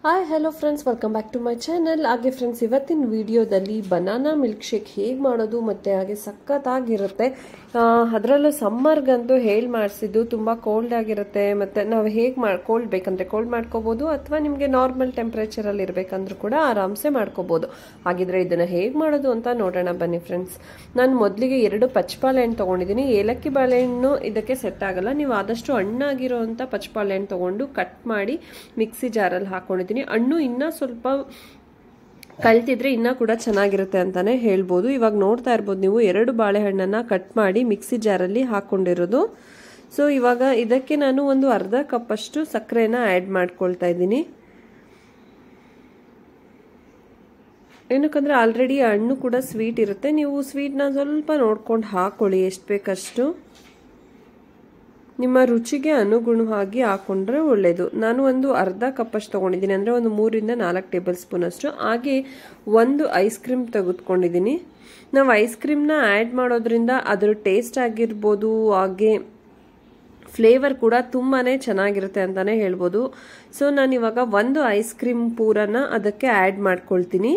hi hello friends welcome back to my channel ಹಾಗೆ friends ಇವತ್ತಿನ ವಿಡಿಯೋದಲ್ಲಿ ಬನಾನಾ ಮಿಲ್ಕ್ ಶೇಕ್ ಹೇಗೆ ಮಾಡೋದು ಮತ್ತು ಹಾಗೆ ಸಖತ್ತಾಗಿರುತ್ತೆ ಅದರಲ್ಲೂ ಸಮ್ಮರ್ಗಂತೂ ಹೇಳಿ ಮಾಡಿಸಿದ್ದು ತುಂಬ ಕೋಲ್ಡ್ ಆಗಿರುತ್ತೆ ಮತ್ತು ನಾವು ಹೇಗೆ ಮಾಡಿ ಕೋಲ್ಡ್ ಬೇಕಂದ್ರೆ ಕೋಲ್ಡ್ ಮಾಡ್ಕೋಬೋದು ಅಥವಾ ನಿಮಗೆ ನಾರ್ಮಲ್ ಟೆಂಪ್ರೇಚರಲ್ಲಿ ಇರಬೇಕಂದ್ರೂ ಕೂಡ ಆರಾಮ್ಸೆ ಮಾಡ್ಕೋಬೋದು ಹಾಗಿದ್ರೆ ಇದನ್ನು ಹೇಗೆ ಮಾಡೋದು ಅಂತ ನೋಡೋಣ ಬನ್ನಿ ಫ್ರೆಂಡ್ಸ್ ನಾನು ಮೊದಲಿಗೆ ಎರಡು ಪಚ್ಚ ಬಾಳೆಹಣ್ಣು ತೊಗೊಂಡಿದ್ದೀನಿ ಏಲಕ್ಕಿ ಬಾಳೆಹಣ್ಣು ಇದಕ್ಕೆ ಸೆಟ್ ಆಗಲ್ಲ ನೀವು ಆದಷ್ಟು ಹಣ್ಣಾಗಿರೋವಂಥ ಪಚ್ಚ ಬಾಳೆಹಣ್ಣು ತೊಗೊಂಡು ಕಟ್ ಮಾಡಿ ಮಿಕ್ಸಿ ಜಾರಲ್ಲಿ ಹಾಕೊಂಡಿದ್ದೀನಿ ಹಣ್ಣು ಇನ್ನೂ ಸ್ವಲ್ಪ ಕಲ್ತಿದ್ರೆ ಇನ್ನೂ ಕೂಡ ಚೆನ್ನಾಗಿರುತ್ತೆ ಅಂತಾನೆ ಹೇಳ್ಬೋದು ಇವಾಗ ನೋಡ್ತಾ ಇರ್ಬೋದು ನೀವು ಎರಡು ಬಾಳೆಹಣ್ಣನ್ನು ಕಟ್ ಮಾಡಿ ಮಿಕ್ಸಿ ಜಾರಲ್ಲಿ ಹಾಕ್ಕೊಂಡಿರೋದು ಸೊ ಇವಾಗ ಇದಕ್ಕೆ ನಾನು ಒಂದು ಅರ್ಧ ಕಪ್ಪಷ್ಟು ಸಕ್ಕರೆನ ಆ್ಯಡ್ ಮಾಡ್ಕೊಳ್ತಾ ಇದ್ದೀನಿ ಏನಕ್ಕಂದ್ರೆ ಆಲ್ರೆಡಿ ಹಣ್ಣು ಕೂಡ ಸ್ವೀಟ್ ಇರುತ್ತೆ ನೀವು ಸ್ವೀಟ್ನ ಸ್ವಲ್ಪ ನೋಡ್ಕೊಂಡು ಹಾಕೊಳ್ಳಿ ಎಷ್ಟು ಬೇಕಷ್ಟು ನಿಮ್ಮ ರುಚಿಗೆ ಅನುಗುಣವಾಗಿ ಹಾಕೊಂಡ್ರೆ ಒಳ್ಳೆಯದು ನಾನು ಒಂದು ಅರ್ಧ ಕಪ್ಪಷ್ಟು ತೊಗೊಂಡಿದ್ದೀನಿ ಅಂದರೆ ಒಂದು ಮೂರಿಂದ ನಾಲ್ಕು ಟೇಬಲ್ ಸ್ಪೂನ್ ಅಷ್ಟು ಹಾಗೆ ಒಂದು ಐಸ್ ಕ್ರೀಮ್ ತೆಗೆದುಕೊಂಡಿದ್ದೀನಿ ನಾವು ಐಸ್ ಕ್ರೀಮ್ನ ಆ್ಯಡ್ ಮಾಡೋದ್ರಿಂದ ಅದರ ಟೇಸ್ಟ್ ಆಗಿರ್ಬೋದು ಹಾಗೆ ಫ್ಲೇವರ್ ಕೂಡ ತುಂಬಾ ಚೆನ್ನಾಗಿರುತ್ತೆ ಅಂತಲೇ ಹೇಳ್ಬೋದು ಸೊ ನಾನು ಇವಾಗ ಒಂದು ಐಸ್ ಕ್ರೀಮ್ ಪೂರನ ಅದಕ್ಕೆ ಆ್ಯಡ್ ಮಾಡ್ಕೊಳ್ತೀನಿ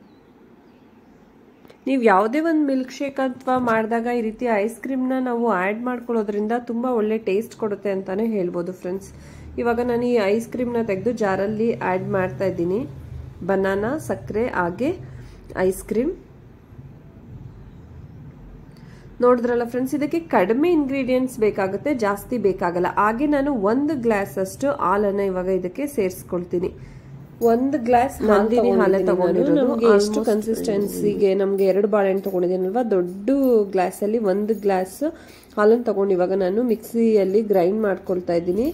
ನೀವು ಯಾವುದೇ ಒಂದು ಮಿಲ್ಕ್ ಶೇಕ್ ಅಥವಾ ಮಾಡಿದಾಗ ಈ ರೀತಿ ಐಸ್ ಕ್ರೀಮ್ನ ನಾವು ಆ್ಯಡ್ ಮಾಡ್ಕೊಳ್ಳೋದ್ರಿಂದ ತುಂಬ ಒಳ್ಳೆ ಟೇಸ್ಟ್ ಕೊಡುತ್ತೆ ಅಂತಲೇ ಹೇಳ್ಬೋದು ಫ್ರೆಂಡ್ಸ್ ಇವಾಗ ನಾನು ಈ ಐಸ್ ಕ್ರೀಮ್ನ ತೆಗೆದು ಜಾರಲ್ಲಿ ಆ್ಯಡ್ ಮಾಡ್ತಾ ಇದ್ದೀನಿ ಬನಾನಾ ಸಕ್ಕರೆ ಹಾಗೆ ಐಸ್ ಕ್ರೀಮ್ ನೋಡಿದ್ರಲ್ಲ ಫ್ರೆಂಡ್ಸ್ ಇದಕ್ಕೆ ಕಡಿಮೆ ಇಂಗ್ರೀಡಿಯೆಂಟ್ಸ್ ಬೇಕಾಗುತ್ತೆ ಜಾಸ್ತಿ ಬೇಕಾಗಲ್ಲ ಹಾಗೆ ನಾನು ಒಂದು ಗ್ಲಾಸ್ ಅಷ್ಟು ಹಾಲನ್ನು ಇವಾಗ ಇದಕ್ಕೆ ಸೇರಿಸ್ಕೊಳ್ತೀನಿ ಒಂದು ಗ್ಲಾಸ್ ನಂದಿನಿ ಹಾಲೆ ತಗೊಂಡಿರೋದು ನಮಗೆ ಎಷ್ಟು ಕನ್ಸಿಸ್ಟೆನ್ಸಿಗೆ ನಮಗೆ ಎರಡು ಬಾಳೆಹಣ್ಣು ತಗೊಂಡಿದ್ದೀನಲ್ವಾ ದೊಡ್ಡ ಗ್ಲಾಸಲ್ಲಿ ಒಂದು ಗ್ಲಾಸ್ ಹಾಲನ್ನು ತಗೊಂಡು ಇವಾಗ ನಾನು ಮಿಕ್ಸಿಯಲ್ಲಿ ಗ್ರೈಂಡ್ ಮಾಡ್ಕೊಳ್ತಾ ಇದ್ದೀನಿ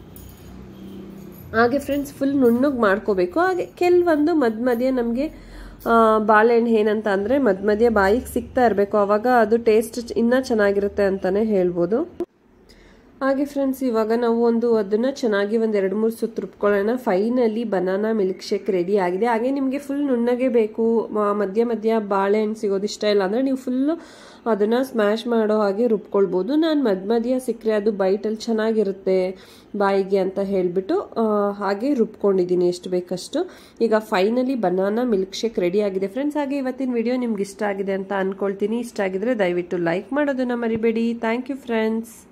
ಹಾಗೆ ಫ್ರೆಂಡ್ಸ್ ಫುಲ್ ನುಣ್ಣಗೆ ಮಾಡ್ಕೋಬೇಕು ಹಾಗೆ ಕೆಲವೊಂದು ಮಧ್ಯ ಮಧ್ಯೆ ನಮಗೆ ಬಾಳೆಹಣ್ಣು ಏನಂತ ಅಂದರೆ ಮಧ್ಯ ಮಧ್ಯೆ ಬಾಯಿಗೆ ಸಿಗ್ತಾ ಇರಬೇಕು ಆವಾಗ ಅದು ಟೇಸ್ಟ್ ಇನ್ನೂ ಚೆನ್ನಾಗಿರುತ್ತೆ ಅಂತಲೇ ಹೇಳ್ಬೋದು ಹಾಗೆ ಫ್ರೆಂಡ್ಸ್ ಇವಾಗ ನಾವು ಒಂದು ಅದನ್ನು ಚೆನ್ನಾಗಿ ಒಂದು ಎರಡು ಮೂರು ಸುತ್ತು ರುಬ್ಕೊಳ್ಳೋಣ finally banana milk shake ready ಆಗಿದೆ ಹಾಗೆ ನಿಮಗೆ ಫುಲ್ ನುಣ್ಣಗೆ ಬೇಕು ಮಧ್ಯ ಮಧ್ಯ ಬಾಳೆಹಣ್ಣು ಸಿಗೋದು ಇಷ್ಟ ಇಲ್ಲ ಅಂದರೆ ನೀವು ಫುಲ್ಲು ಅದನ್ನು ಸ್ಮ್ಯಾಶ್ ಮಾಡೋ ಹಾಗೆ ರುಬ್ಕೊಳ್ಬೋದು ನಾನು ಮಧ್ಯ ಮಧ್ಯ ಸಿಕ್ಕರೆ ಅದು ಬೈಟಲ್ಲಿ ಚೆನ್ನಾಗಿರುತ್ತೆ ಬಾಯಿಗೆ ಅಂತ ಹೇಳಿಬಿಟ್ಟು ಹಾಗೆ ರುಬ್ಕೊಂಡಿದ್ದೀನಿ ಎಷ್ಟು ಬೇಕಷ್ಟು ಈಗ finally banana milk shake ready ಆಗಿದೆ ಫ್ರೆಂಡ್ಸ್ ಹಾಗೆ ಇವತ್ತಿನ ವಿಡಿಯೋ ನಿಮ್ಗೆ ಇಷ್ಟ ಆಗಿದೆ ಅಂತ ಅಂದ್ಕೊಳ್ತೀನಿ ಇಷ್ಟ ಆಗಿದ್ರೆ ದಯವಿಟ್ಟು ಲೈಕ್ ಮಾಡೋದನ್ನ ಮರಿಬೇಡಿ ಥ್ಯಾಂಕ್ ಯು ಫ್ರೆಂಡ್ಸ್